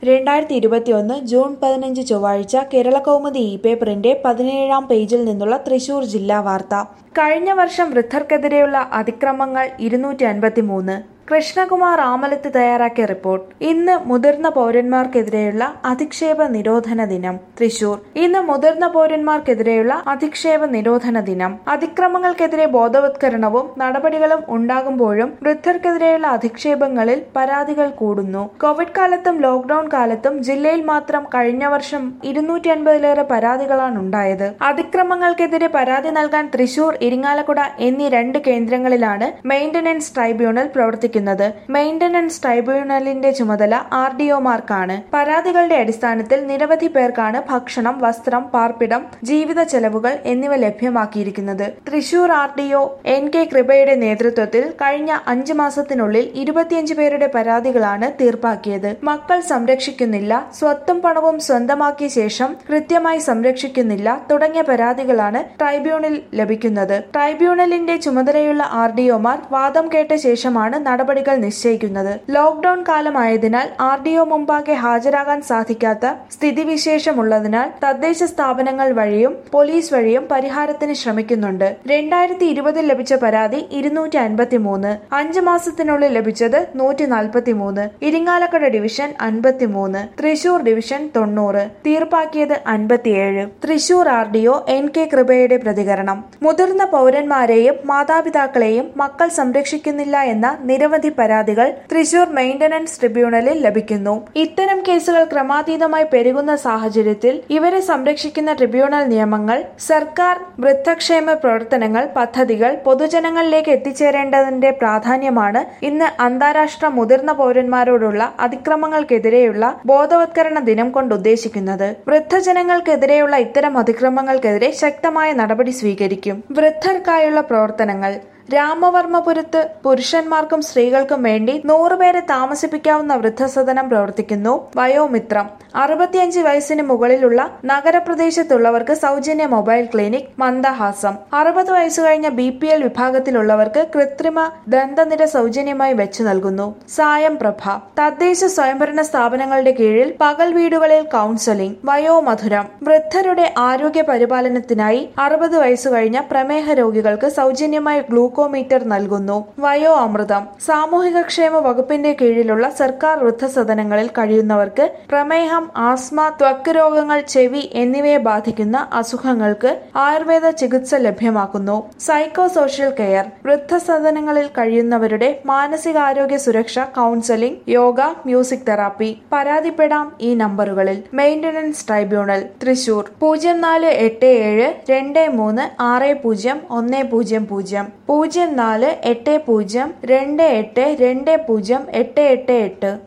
രണ്ടായിരത്തി ഇരുപത്തിയൊന്ന് ജൂൺ പതിനഞ്ച് ചൊവ്വാഴ്ച കേരളകൗമുദി ഇ പേപ്പറിന്റെ പതിനേഴാം പേജിൽ നിന്നുള്ള തൃശൂർ ജില്ലാ വാർത്ത കഴിഞ്ഞ വർഷം വൃദ്ധർക്കെതിരെയുള്ള അതിക്രമങ്ങൾ ഇരുന്നൂറ്റി അൻപത്തിമൂന്ന് കൃഷ്ണകുമാർ ആമലത്ത് തയ്യാറാക്കിയ റിപ്പോർട്ട് ഇന്ന് മുതിർന്ന പൗരന്മാർക്കെതിരെയുള്ള അധിക്ഷേപ നിരോധന ദിനം തൃശൂർ ഇന്ന് മുതിർന്ന പൗരന്മാർക്കെതിരെയുള്ള അധിക്ഷേപ നിരോധന ദിനം അതിക്രമങ്ങൾക്കെതിരെ ബോധവത്കരണവും നടപടികളും ഉണ്ടാകുമ്പോഴും വൃദ്ധർക്കെതിരെയുള്ള അധിക്ഷേപങ്ങളിൽ പരാതികൾ കൂടുന്നു കോവിഡ് കാലത്തും ലോക്ഡൌൺ കാലത്തും ജില്ലയിൽ മാത്രം കഴിഞ്ഞ വർഷം ഇരുന്നൂറ്റി അൻപതിലേറെ പരാതികളാണ് ഉണ്ടായത് അതിക്രമങ്ങൾക്കെതിരെ പരാതി നൽകാൻ തൃശൂർ ഇരിങ്ങാലക്കുട എന്നീ രണ്ട് കേന്ദ്രങ്ങളിലാണ് മെയിന്റനൻസ് ട്രൈബ്യൂണൽ പ്രവർത്തിക്കുന്നത് മെയിന്റനൻസ് ട്രൈബ്യൂണലിന്റെ ചുമതല ആർ ഡി ഒമാർക്കാണ് പരാതികളുടെ അടിസ്ഥാനത്തിൽ നിരവധി പേർക്കാണ് ഭക്ഷണം വസ്ത്രം പാർപ്പിടം ജീവിത ചെലവുകൾ എന്നിവ ലഭ്യമാക്കിയിരിക്കുന്നത് Thrissur R D O N K കൃപയുടെ നേതൃത്വത്തിൽ കഴിഞ്ഞ അഞ്ച് മാസത്തിനുള്ളിൽ ഇരുപത്തിയഞ്ച് പേരുടെ പരാതികളാണ് തീർപ്പാക്കിയത് മക്കൾ സംരക്ഷിക്കുന്നില്ല സ്വത്തും പണവും സ്വന്തമാക്കിയ ശേഷം കൃത്യമായി സംരക്ഷിക്കുന്നില്ല തുടങ്ങിയ പരാതികളാണ് ട്രൈബ്യൂണൽ ലഭിക്കുന്നത് ട്രൈബ്യൂണലിന്റെ ചുമതലയുള്ള ആർ ഡി ഒമാർ വാദം കേട്ട ശേഷമാണ് നടപടികൾ നിശ്ചയിക്കുന്നത് ലോക്ഡൌൺ കാലമായതിനാൽ ആർ ഡി ഒ മുമ്പാകെ ഹാജരാകാൻ സാധിക്കാത്ത സ്ഥിതിവിശേഷമുള്ളതിനാൽ തദ്ദേശ സ്ഥാപനങ്ങൾ വഴിയും പോലീസ് വഴിയും പരിഹാരത്തിന് ശ്രമിക്കുന്നുണ്ട് രണ്ടായിരത്തി ഇരുപതിൽ ലഭിച്ച പരാതി ഇരുന്നൂറ്റി അൻപത്തി മൂന്ന് അഞ്ച് മാസത്തിനുള്ളിൽ ലഭിച്ചത് നൂറ്റി നാൽപ്പത്തി മൂന്ന് ഇരിങ്ങാലക്കുട ഡിവിഷൻ അൻപത്തിമൂന്ന് തൃശൂർ ഡിവിഷൻ തൊണ്ണൂറ് തീർപ്പാക്കിയത് അൻപത്തിയേഴ് Thrissur R D O N K കൃപയുടെ പ്രതികരണം മുതിർന്ന പൗരന്മാരെയും മാതാപിതാക്കളെയും മക്കൾ സംരക്ഷിക്കുന്നില്ല എന്ന നിരവധി പരാതികൾ തൃശൂർ മെയിന്റനൻസ് ട്രിബ്യൂണലിൽ ലഭിക്കുന്നു ഇത്തരം കേസുകൾ ക്രമാതീതമായി പെരുകുന്ന സാഹചര്യത്തിൽ ഇവരെ സംരക്ഷിക്കുന്ന ട്രിബ്യൂണൽ നിയമങ്ങൾ സർക്കാർ വൃദ്ധക്ഷേമ പ്രവർത്തനങ്ങൾ പദ്ധതികൾ പൊതുജനങ്ങളിലേക്ക് എത്തിച്ചേരേണ്ടതിന്റെ പ്രാധാന്യമാണ് ഇന്ന് അന്താരാഷ്ട്ര മുതിർന്ന പൗരന്മാരോടുള്ള അതിക്രമങ്ങൾക്കെതിരെയുള്ള ബോധവത്കരണ ദിനം കൊണ്ട് ഉദ്ദേശിക്കുന്നത് വൃദ്ധജനങ്ങൾക്കെതിരെയുള്ള ഇത്തരം അതിക്രമങ്ങൾക്കെതിരെ ശക്തമായ നടപടി സ്വീകരിക്കും വൃദ്ധർക്കായുള്ള പ്രവർത്തനങ്ങൾ രാമവർമ്മപുരത്ത് പുരുഷന്മാർക്കും സ്ത്രീകൾക്കും വേണ്ടി നൂറുപേരെ താമസിപ്പിക്കാവുന്ന വൃദ്ധസദനം പ്രവർത്തിക്കുന്നു വയോമിത്രം അറുപത്തിയഞ്ച് വയസ്സിന് മുകളിലുള്ള നഗരപ്രദേശത്തുള്ളവർക്ക് സൗജന്യ മൊബൈൽ ക്ലിനിക് മന്ദഹാസം അറുപത് വയസ്സ് കഴിഞ്ഞ ബി പി എൽ വിഭാഗത്തിലുള്ളവർക്ക് കൃത്രിമ ദന്തനിര സൗജന്യമായി വെച്ചു നൽകുന്നു സായം പ്രഭ തദ്ദേശ സ്വയംഭരണ സ്ഥാപനങ്ങളുടെ കീഴിൽ പകൽ വീടുകളിൽ കൗൺസലിംഗ് വയോമധുരം വൃദ്ധരുടെ ആരോഗ്യ പരിപാലനത്തിനായി അറുപത് വയസ്സ് കഴിഞ്ഞ പ്രമേഹ രോഗികൾക്ക് സൗജന്യമായി ഗ്ലൂക്കോമീറ്റർ നൽകുന്നു വയോ അമൃതം സാമൂഹിക ക്ഷേമ വകുപ്പിന്റെ കീഴിലുള്ള സർക്കാർ വൃദ്ധസദനങ്ങളിൽ കഴിയുന്നവർക്ക് പ്രമേഹം ആസ്മ ത്വക്ക് രോഗങ്ങൾ ചെവി എന്നിവയെ ബാധിക്കുന്ന അസുഖങ്ങൾക്ക് ആയുർവേദ ചികിത്സ ലഭ്യമാക്കുന്നു സൈക്കോ സോഷ്യൽ കെയർ വൃദ്ധസദനങ്ങളിൽ കഴിയുന്നവരുടെ മാനസികാരോഗ്യ സുരക്ഷ കൗൺസലിംഗ് യോഗ മ്യൂസിക് തെറാപ്പി പരാതിപ്പെടാം ഈ നമ്പറുകളിൽ മെയിന്റനൻസ് ട്രൈബ്യൂണൽ തൃശൂർ പൂജ്യം നാല് എട്ട് ഏഴ് രണ്ട് മൂന്ന് ആറ് പൂജ്യം ഒന്ന് പൂജ്യം പൂജ്യം പൂജ്യം നാല് എട്ട് പൂജ്യം രണ്ട് എട്ട് രണ്ട് പൂജ്യം എട്ട് എട്ട് എട്ട്